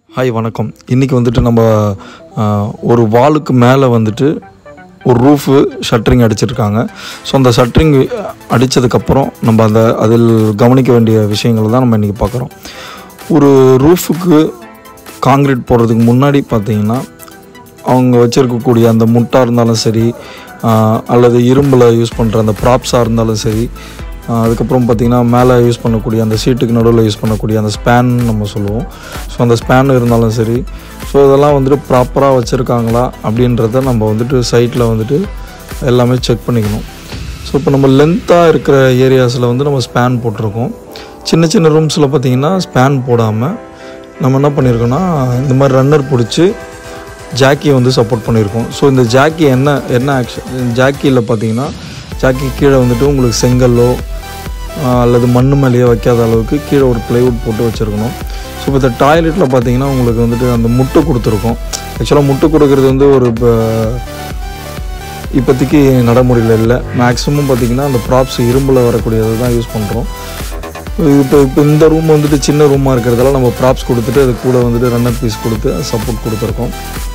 hi வணக்கம் இன்றைக்கி வந்துட்டு நம்ம ஆஹ், ஒரு வாலுக்கு மேலே வந்துட்டு ஒரு ரூஃபு ஷட்டரிங் அடிச்சிருக்காங்க ஸோ அந்த ஷட்டரிங் அடித்ததுக்கப்புறம் நம்ம அந்த அதில் கவனிக்க வேண்டிய விஷயங்களை தான் நம்ம இன்றைக்கி பார்க்குறோம் ஒரு ரூஃபுக்கு காங்கிரீட் போடுறதுக்கு முன்னாடி பார்த்தீங்கன்னா அவங்க வச்சுருக்கக்கூடிய அந்த முட்டாக இருந்தாலும் சரி ஆஹ், அல்லது இரும்பில் யூஸ் பண்ணுற அந்த ப்ராப்ஸாக இருந்தாலும் சரி ஆஹ், அதுக்கப்புறம் பார்த்திங்கன்னா மேலே யூஸ் பண்ணக்கூடிய அந்த சீட்டுக்கு நடுவில் யூஸ் பண்ணக்கூடிய அந்த ஸ்பேன் நம்ம சொல்லுவோம் ஸோ அந்த ஸ்பேன் இருந்தாலும் சரி ஸோ இதெல்லாம் வந்துட்டு ப்ராப்பராக வச்சுருக்காங்களா அப்படின்றத நம்ம வந்துட்டு சைட்டில் வந்துட்டு எல்லாமே செக் பண்ணிக்கணும் ஸோ இப்போ நம்ம லென்த்தாக இருக்கிற ஏரியாஸில் வந்து நம்ம ஸ்பேன் போட்டிருக்கோம் சின்ன சின்ன ரூம்ஸில் பார்த்திங்கன்னா ஸ்பேன் போடாமல் நம்ம என்ன பண்ணியிருக்கோம்னா இந்த மாதிரி ரன்னர் பிடிச்சி ஜாக்கியை வந்து சப்போர்ட் பண்ணியிருக்கோம் ஸோ இந்த ஜாக்கி என்ன என்ன ஆக்ஷன் ஜாக்கியில் பார்த்தீங்கன்னா ஜாக்கி கீழே வந்துட்டு உங்களுக்கு செங்கல்லோ ஆஹ், அல்லது மண்ணு மேலேயோ வைக்காத அளவுக்கு கீழே ஒரு ப்ளைவுட் போட்டு வச்சுருக்கணும் ஸோ இப்போ இந்த டாய்லெட்டில் பார்த்தீங்கன்னா உங்களுக்கு வந்துட்டு அந்த முட்டை கொடுத்துருக்கோம் ஆக்சுவலாக முட்டை கொடுக்கறது வந்து ஒரு இப்போ இப்போதைக்கு நடைமுறையில் இல்லை மேக்ஸிமம் பார்த்திங்கன்னா அந்த ப்ராப்ஸ் இரும்பில் வரக்கூடியதை தான் யூஸ் பண்ணுறோம் இப்போ இப்போ இந்த ரூம் வந்துட்டு சின்ன ரூமாக இருக்கிறதால நம்ம ப்ராப்ஸ் கொடுத்துட்டு அது கூட வந்துட்டு ரன்னர் பீஸ் கொடுத்து சப்போர்ட் கொடுத்துருக்கோம்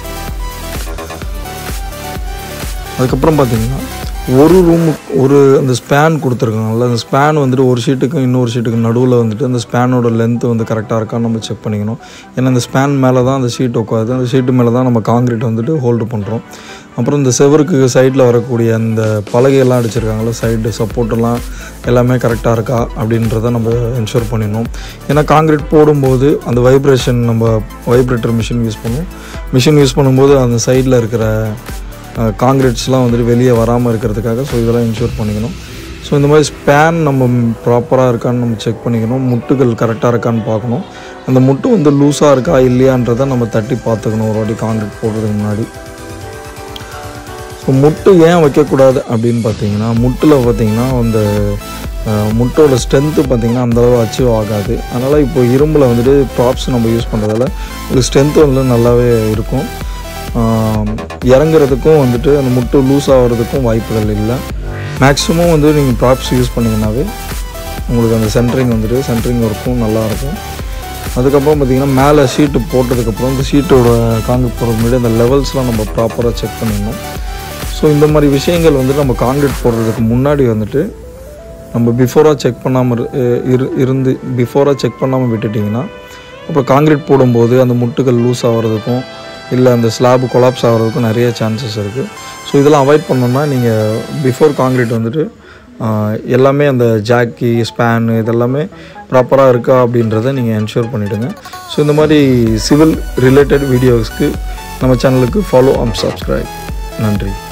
அதுக்கப்புறம் பார்த்தீங்கன்னா ஒரு ரூமு ஒரு அந்த ஸ்பேன் கொடுத்துருக்காங்கல்ல அந்த ஸ்பேன் வந்துட்டு ஒரு ஷீட்டுக்கும் இன்னொரு ஷீட்டுக்கும் நடுவில் வந்துட்டு அந்த ஸ்பேனோட லென்த் வந்து கரெக்டாக இருக்கான்னு நம்ம செக் பண்ணிக்கணும் ஏன்னா அந்த ஸ்பேன் மேலே தான் அந்த ஷீட் உட்காது அந்த ஷீட்டு மேலே தான் நம்ம காங்கிரீட் வந்துட்டு ஹோல்டு பண்ணுறோம் அப்புறம் இந்த செவருக்கு சைடில் வரக்கூடிய அந்த பலகையெல்லாம் அடிச்சிருக்காங்கல்ல சைடு சப்போர்ட்டெல்லாம் எல்லாமே கரெக்டாக இருக்கா அப்படின்றத நம்ம என்ஷூர் பண்ணிடணும் ஏன்னா காங்கிரீட் போடும்போது அந்த வைப்ரேஷன் நம்ம வைப்ரேட்டர் மிஷின் யூஸ் பண்ணுவோம் மிஷின் யூஸ் பண்ணும்போது அந்த சைடில் இருக்கிற காங்கிரீட்ஸ்லாம் வந்துட்டு வெளியே வராமல் இருக்கிறதுக்காக ஸோ இதெல்லாம் இன்ஷூர் பண்ணிக்கணும் ஸோ இந்த மாதிரி ஸ்பேன் நம்ம ப்ராப்பராக இருக்கான்னு நம்ம செக் பண்ணிக்கணும் முட்டுகள் கரெக்டாக இருக்கான்னு பார்க்கணும் அந்த முட்டு வந்து லூஸாக இருக்கா இல்லையான்றதை நம்ம தட்டி பார்த்துக்கணும் ஒரு வாட்டி காங்கிரீட் போடுறதுக்கு முன்னாடி ஸோ முட்டு ஏன் வைக்கக்கூடாது அப்படின்னு பார்த்தீங்கன்னா முட்டில் பார்த்தீங்கன்னா அந்த அஹ், முட்டோட ஸ்ட்ரென்த்து பார்த்தீங்கன்னா அந்தளவு அச்சீவ் ஆகாது அதனால் இப்போ இரும்பில் வந்துட்டு ப்ராப்ஸ் நம்ம யூஸ் பண்ணுறதால உங்களுக்கு ஸ்ட்ரென்த்து வந்து நல்லாவே இருக்கும் ஆம், இறங்குறதுக்கும் வந்துட்டு அந்த முட்டு லூஸ் ஆகிறதுக்கும் வாய்ப்புகள் இல்லை மேக்ஸிமம் வந்து நீங்கள் ப்ராப்ஸ் யூஸ் பண்ணிங்கனாவே உங்களுக்கு அந்த சென்ட்ரிங் வந்துட்டு சென்ட்ரிங் ஒர்க்கும் நல்லாயிருக்கும் அதுக்கப்புறம் பார்த்திங்கன்னா மேலே ஷீட்டு போட்டதுக்கப்புறம் இந்த ஷீட்டோட காங்கிரீட் போடுறதுக்கு முன்னாடி அந்த லெவல்ஸ்லாம் நம்ம ப்ராப்பராக செக் பண்ணிடணும் ஸோ இந்த மாதிரி விஷயங்கள் வந்து நம்ம காங்கிரீட் போடுறதுக்கு முன்னாடி வந்துட்டு நம்ம பிஃபோராக செக் பண்ணாமல் இரு இருந்து பிஃபோராக செக் பண்ணாமல் விட்டுட்டிங்கன்னா அப்புறம் காங்கிரீட் போடும்போது அந்த முட்டுகள் லூஸ் ஆகிறதுக்கும் இல்லை அந்த ஸ்லாப் கொலாப்ஸ் ஆகிறதுக்கும் நிறைய சான்சஸ் இருக்குது ஸோ இதெல்லாம் அவாய்ட் பண்ணோம்னா நீங்கள் பிஃபோர் காங்கிரீட் வந்துட்டு ஆஹ், எல்லாமே அந்த ஜாக்கி ஸ்பேன் இதெல்லாமே ப்ராப்பராக இருக்கா அப்படின்றத நீங்கள் என்ஷூர் பண்ணிவிடுங்க ஸோ இந்த மாதிரி சிவில் ரிலேட்டட் வீடியோஸ்க்கு நம்ம சேனலுக்கு ஃபாலோ அண்ட் சப்ஸ்கிரைப் நன்றி